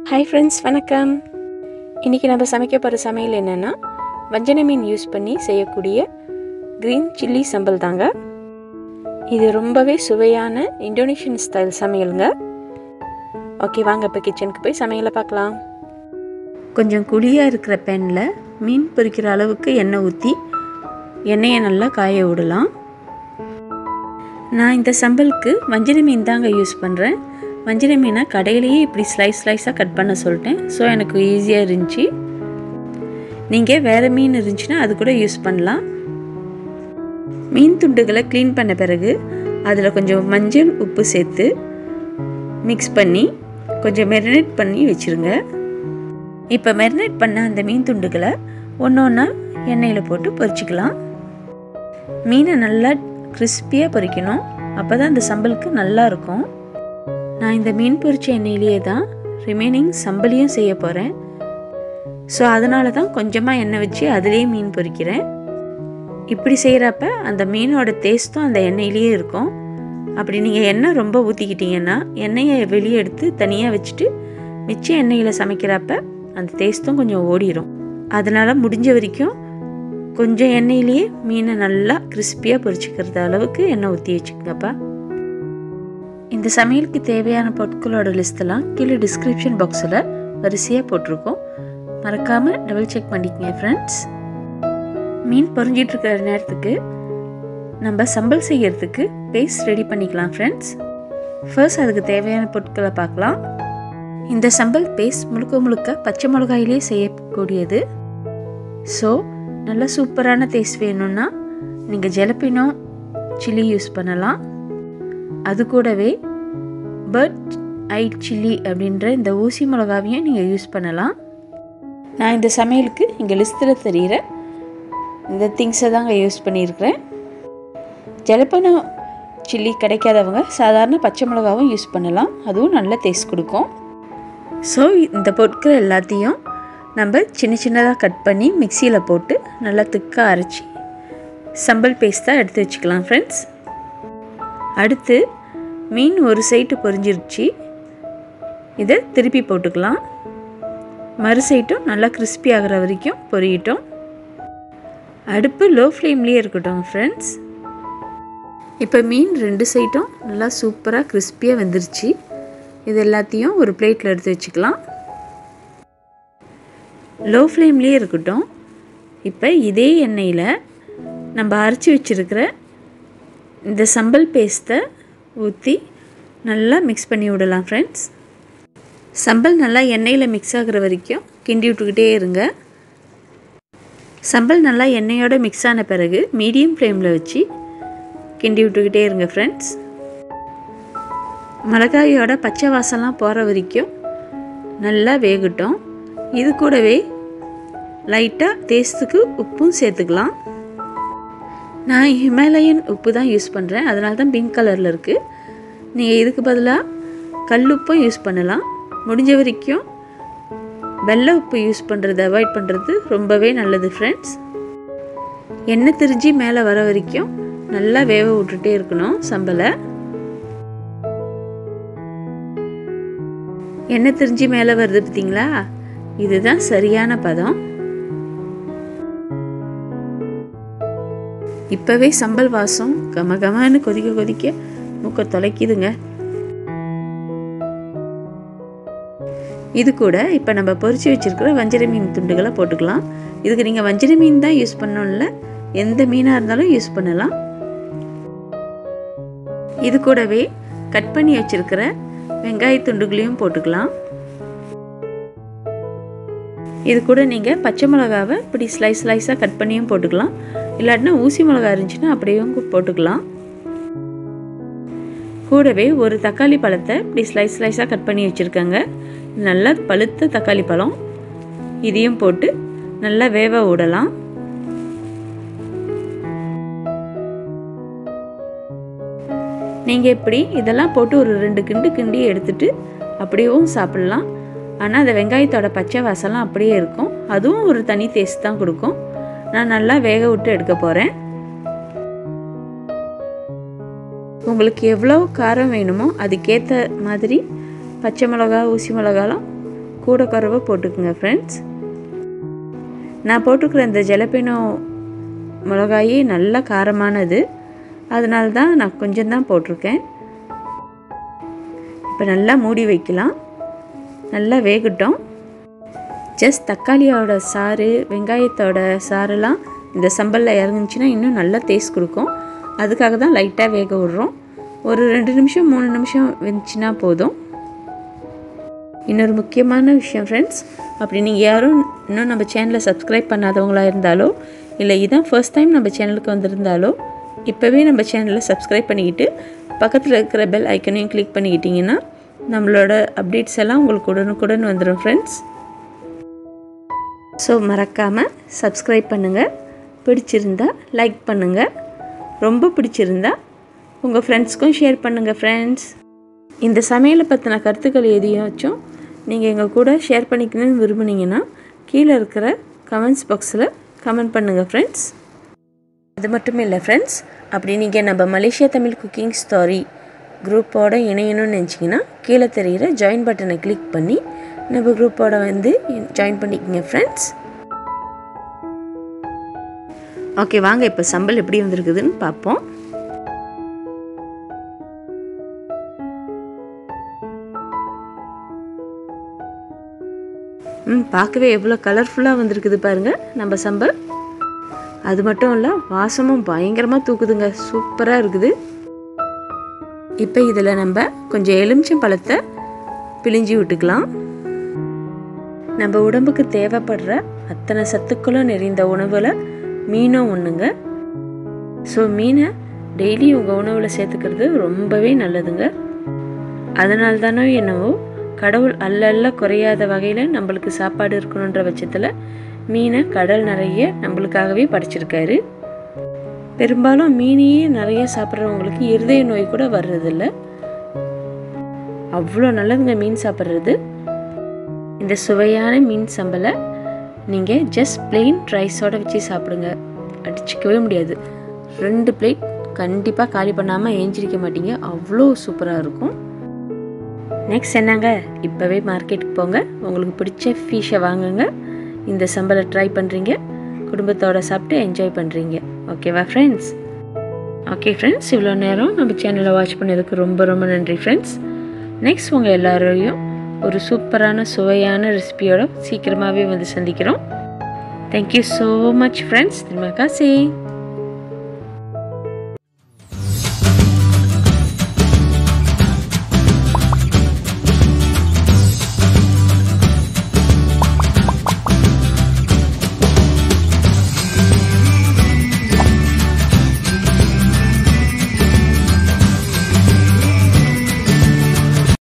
hi friends வணக்கம் இன்றைக்கி நம்ம சமைக்க போகிற சமையல் என்னென்னா வஞ்சன மீன் யூஸ் பண்ணி செய்யக்கூடிய க்ரீன் சில்லி சம்பல் தாங்க இது ரொம்பவே சுவையான இந்தோனேஷியன் ஸ்டைல் சமையலுங்க ஓகே வாங்க இப்போ கிச்சனுக்கு போய் சமையலை பார்க்கலாம் கொஞ்சம் குழியாக இருக்கிற பேனில் மீன் பொரிக்கிற அளவுக்கு எண்ணெய் ஊற்றி எண்ணெயை நல்லா காய விடலாம் நான் இந்த சம்பலுக்கு வஞ்சன மீன் தாங்க யூஸ் பண்ணுறேன் வஞ்சர மீனை கடையிலேயே இப்படி ஸ்லைஸ் ஸ்லைஸாக கட் பண்ண சொல்லிட்டேன் ஸோ எனக்கு ஈஸியாக இருந்துச்சு நீங்கள் வேறு மீன் இருந்துச்சுன்னா அது கூட யூஸ் பண்ணலாம் மீன் துண்டுகளை க்ளீன் பண்ண பிறகு அதில் கொஞ்சம் மஞ்சள் உப்பு சேர்த்து மிக்ஸ் பண்ணி கொஞ்சம் மெரினேட் பண்ணி வச்சுருங்க இப்போ மெரினேட் பண்ண அந்த மீன் துண்டுகளை ஒன்று ஒன்றா எண்ணெயில் போட்டு பொரிச்சிக்கலாம் மீனை நல்லா கிறிஸ்பியாக பொரிக்கணும் அப்போ தான் அந்த சம்பலுக்கு நல்லா இருக்கும் நான் இந்த மீன் பொரிச்ச எண்ணெயிலேயே தான் ரிமைனிங் சம்பளியும் செய்ய போகிறேன் ஸோ அதனால தான் கொஞ்சமாக எண்ணெய் வச்சு அதிலேயே மீன் பொரிக்கிறேன் இப்படி செய்கிறப்ப அந்த மீனோட டேஸ்ட்டும் அந்த எண்ணெயிலேயே இருக்கும் அப்படி நீங்கள் எண்ணெய் ரொம்ப ஊற்றிக்கிட்டீங்கன்னா எண்ணெயை வெளியே எடுத்து தனியாக வச்சுட்டு மிச்ச எண்ணெயில் சமைக்கிறப்ப அந்த டேஸ்ட்டும் கொஞ்சம் ஓடிடும் அதனால் முடிஞ்ச வரைக்கும் கொஞ்சம் எண்ணெயிலேயே மீனை நல்லா கிறிஸ்பியாக பொரிச்சிக்கிறது அளவுக்கு எண்ணெய் ஊற்றி வச்சுக்கோங்கப்பா இந்த சமையலுக்கு தேவையான பொருட்களோட லிஸ்ட்டெல்லாம் கீழே டிஸ்கிரிப்ஷன் பாக்ஸில் வரிசையாக போட்டிருக்கோம் மறக்காமல் டபுள் செக் பண்ணிக்கங்க ஃப்ரெண்ட்ஸ் மீன் பொறிஞ்சிட்ருக்கிற நேரத்துக்கு நம்ம சம்பல் செய்யறதுக்கு பேஸ்ட் ரெடி பண்ணிக்கலாம் ஃப்ரெண்ட்ஸ் ஃபர்ஸ்ட் அதுக்கு தேவையான பொருட்களை பார்க்கலாம் இந்த சம்பல் பேஸ்ட் முழுக்க முழுக்க பச்சை மிளகாயிலே செய்யக்கூடியது ஸோ நல்ல சூப்பரான டேஸ்ட் வேணும்னா நீங்கள் ஜலப்பினோ சில்லி யூஸ் பண்ணலாம் அது கூடவே பர்ட் ஐ சில்லி அப்படின்ற இந்த ஊசி மிளகாவையும் நீங்கள் யூஸ் பண்ணலாம் நான் இந்த சமையலுக்கு இங்கே லிஸ்ட்டில் தெரிகிற இந்த திங்ஸை தாங்க யூஸ் பண்ணியிருக்கிறேன் ஜலப்பனோ சில்லி கிடைக்காதவங்க சாதாரண பச்சை மிளகாவும் யூஸ் பண்ணலாம் அதுவும் நல்ல டேஸ்ட் கொடுக்கும் ஸோ இந்த பொருட்கள் எல்லாத்தையும் நம்ம சின்ன சின்னதாக கட் பண்ணி மிக்சியில் போட்டு நல்லா திக்காக அரைச்சி சம்பல் பேஸ்ட்டாக எடுத்து வச்சுக்கலாம் ஃப்ரெண்ட்ஸ் அடுத்து மீன் ஒரு சைட்டு பொரிஞ்சிருச்சு இதை திருப்பி போட்டுக்கலாம் மறு சைட்டும் நல்லா கிறிஸ்பி ஆகிற வரைக்கும் பொரியட்டும் அடுப்பு லோ ஃப்ளேம்லேயே இருக்கட்டும் ஃப்ரெண்ட்ஸ் இப்போ மீன் ரெண்டு சைட்டும் நல்லா சூப்பராக கிறிஸ்பியாக வந்துருச்சு இது எல்லாத்தையும் ஒரு பிளேட்டில் எடுத்து வச்சுக்கலாம் லோ ஃப்ளேம்லேயே இருக்கட்டும் இப்போ இதே எண்ணெயில் நம்ம அரைச்சி வச்சுருக்கிற இந்த சம்பல் பேஸ்ட்டை ஊற்றி நல்லா மிக்ஸ் பண்ணி விடலாம் ஃப்ரெண்ட்ஸ் சம்பல் நல்லா எண்ணெயில் மிக்ஸ் ஆகிற வரைக்கும் கிண்டி விட்டுக்கிட்டே இருங்க சம்பல் நல்லா எண்ணெயோடு மிக்ஸ் ஆன பிறகு மீடியம் ஃப்ளேமில் வச்சு கிண்டி விட்டுக்கிட்டே இருங்க ஃப்ரெண்ட்ஸ் மிளகாயோட பச்சை வாசம்லாம் போகிற வரைக்கும் நல்லா வேகட்டும் இது கூடவே லைட்டாக டேஸ்ட்டுக்கு உப்பும் சேர்த்துக்கலாம் நான் ஹிமாலயன் உப்பு தான் யூஸ் பண்ணுறேன் அதனால தான் பிங்க் கலரில் இருக்குது நீங்கள் இதுக்கு பதிலாக கல் உப்பும் யூஸ் பண்ணலாம் முடிஞ்ச வரைக்கும் வெள்ளை உப்பு யூஸ் பண்ணுறது அவாய்ட் பண்ணுறது ரொம்பவே நல்லது ஃப்ரெண்ட்ஸ் எண்ணெய் திரிஞ்சு மேலே வர வரைக்கும் நல்லா வேக விட்டுட்டே இருக்கணும் சம்பலை எண்ணெய் திரிஞ்சு மேலே வருது பார்த்தீங்களா இதுதான் சரியான பதம் இப்போவே சம்பல் வாசம் கம கமன்னு கொதிக்க கொதிக்க மூக்க தொலைக்குதுங்க இது கூட இப்போ நம்ம பொரிச்சு வச்சுருக்கிற வஞ்சர மீன் துண்டுகளை போட்டுக்கலாம் இதுக்கு நீங்கள் வஞ்சர மீன் தான் யூஸ் பண்ணணும்ல எந்த மீனாக இருந்தாலும் யூஸ் பண்ணலாம் இது கூடவே கட் பண்ணி வச்சுருக்கிற வெங்காய துண்டுகளையும் போட்டுக்கலாம் இது கூட நீங்கள் பச்சை மிளகாவை இப்படி ஸ்லைஸ் ஸ்லைஸாக கட் பண்ணியும் போட்டுக்கலாம் இல்லாட்டினா ஊசி மிளகா இருந்துச்சுன்னா அப்படியும் போட்டுக்கலாம் கூடவே ஒரு தக்காளி பழத்தை இப்படி ஸ்லைஸ் ஸ்லைஸாக கட் பண்ணி வச்சுருக்கேங்க நல்லா பழுத்த தக்காளி பழம் இதையும் போட்டு நல்லா வேக விடலாம் நீங்கள் இப்படி இதெல்லாம் போட்டு ஒரு ரெண்டு கிண்டு கிண்டி எடுத்துட்டு அப்படியேவும் சாப்பிட்லாம் ஆனால் அந்த வெங்காயத்தோட பச்சை வாசம்லாம் அப்படியே இருக்கும் அதுவும் ஒரு தனி டேஸ்ட் தான் கொடுக்கும் நான் நல்லா வேக விட்டு எடுக்க போகிறேன் உங்களுக்கு எவ்வளோ காரம் வேணுமோ அதுக்கேற்ற மாதிரி பச்சை மிளகா ஊசி மிளகாலாம் கூட குறைவா போட்டுக்குங்க ஃப்ரெண்ட்ஸ் நான் போட்டுக்கிற இந்த ஜலப்பீனோ மிளகாயே நல்லா காரமானது அதனால தான் நான் கொஞ்சம் தான் போட்டிருக்கேன் இப்போ நல்லா மூடி வைக்கலாம் நல்லா வேகட்டும் ஜஸ்ட் தக்காளியோட சாறு வெங்காயத்தோட சாரெல்லாம் இந்த சம்பலில் இறங்குச்சுன்னா இன்னும் நல்லா டேஸ்ட் கொடுக்கும் அதுக்காக தான் லைட்டாக வேக விடுறோம் ஒரு ரெண்டு நிமிஷம் மூணு நிமிஷம் வெந்துச்சுன்னா போதும் இன்னொரு முக்கியமான விஷயம் ஃப்ரெண்ட்ஸ் அப்படி நீங்கள் யாரும் இன்னும் நம்ம சேனலை சப்ஸ்கிரைப் பண்ணாதவங்களா இருந்தாலோ இல்லை இதான் ஃபர்ஸ்ட் டைம் நம்ம சேனலுக்கு வந்திருந்தாலோ இப்போவே நம்ம சேனலை சப்ஸ்கிரைப் பண்ணிக்கிட்டு பக்கத்தில் இருக்கிற பெல் ஐக்கனையும் கிளிக் பண்ணிக்கிட்டிங்கன்னா நம்மளோட அப்டேட்ஸ் எல்லாம் உங்களுக்கு உடனுக்குடன் வந்துடும் ஃப்ரெண்ட்ஸ் ஸோ மறக்காமல் சப்ஸ்கிரைப் பண்ணுங்கள் பிடிச்சிருந்தா லைக் பண்ணுங்கள் ரொம்ப பிடிச்சிருந்தா உங்கள் ஃப்ரெண்ட்ஸ்க்கும் ஷேர் பண்ணுங்கள் ஃப்ரெண்ட்ஸ் இந்த சமையலை பற்றின கருத்துக்கள் எதையாச்சும் நீங்கள் எங்கள் கூட ஷேர் பண்ணிக்கணும்னு விரும்புனீங்கன்னா கீழே இருக்கிற கமெண்ட்ஸ் பாக்ஸில் கமெண்ட் பண்ணுங்கள் ஃப்ரெண்ட்ஸ் அது மட்டும் இல்லை ஃப்ரெண்ட்ஸ் அப்படி நீங்கள் நம்ம மலேசியா தமிழ் குக்கிங் ஸ்டாரி குரூப்போட இணையணும்னு நினச்சிங்கன்னா கீழே தெரிகிற ஜாயின் பட்டனை கிளிக் பண்ணி நம்ம குரூப்போட வந்து ஜாயின் பண்ணிக்கங்க ஃப்ரெண்ட்ஸ் ஓகே வாங்க இப்போ சம்பல் எப்படி வந்திருக்குதுன்னு பார்ப்போம் ம் பார்க்கவே எவ்வளோ கலர்ஃபுல்லாக வந்திருக்குது பாருங்கள் நம்ம சம்பல் அது மட்டும் இல்லை வாசமும் பயங்கரமாக தூக்குதுங்க சூப்பராக இருக்குது இப்போ இதில் நம்ம கொஞ்சம் எலுமிச்சம் பழத்தை பிழிஞ்சு விட்டுக்கலாம் நம்ம உடம்புக்கு தேவைப்படுற அத்தனை சத்துக்களும் நிறைந்த உணவில் மீனும் ஒன்றுங்க ஸோ மீனை டெய்லி உங்கள் உணவில் சேர்த்துக்கிறது ரொம்பவே நல்லதுங்க அதனால தானோ என்னவோ கடவுள் அல்ல அல்ல குறையாத வகையில் நம்மளுக்கு சாப்பாடு இருக்கணுன்ற பட்சத்தில் மீனை கடல் நிறைய நம்மளுக்காகவே படைச்சிருக்காரு பெரும்பாலும் மீனையே நிறைய சாப்பிட்றவங்களுக்கு இருதய நோய் கூட வர்றதில்ல அவ்வளோ நல்லதுங்க மீன் சாப்பிட்றது இந்த சுவையான மீன் சம்பலை நீங்கள் ஜஸ்ட் பிளெயின் ரைஸோடு வச்சு சாப்பிடுங்க அடிச்சிக்கவே முடியாது ரெண்டு பிளேட் கண்டிப்பாக காலி பண்ணாமல் ஏஞ்சிருக்க மாட்டீங்க அவ்வளோ சூப்பராக இருக்கும் நெக்ஸ்ட் என்னங்க இப்போவே மார்க்கெட்டுக்கு போங்க உங்களுக்கு பிடிச்ச ஃபிஷ்ஷை வாங்குங்க இந்த சம்பளை ட்ரை பண்ணுறீங்க குடும்பத்தோடு சாப்பிட்டு என்ஜாய் பண்ணுறீங்க ஓகேவா ஃப்ரெண்ட்ஸ் ஓகே ஃப்ரெண்ட்ஸ் இவ்வளோ நேரம் நம்ம சேனலை வாட்ச் பண்ணதுக்கு ரொம்ப ரொம்ப நன்றி ஃப்ரெண்ட்ஸ் நெக்ஸ்ட் உங்கள் எல்லாரையும் ஒரு சூப்பரான சுவையான ரெசிபியோட சீக்கிரமாகவே வந்து சந்திக்கிறோம் தேங்க்யூ ஸோ மச் ஃப்ரெண்ட்ஸ் திரும்ப காசி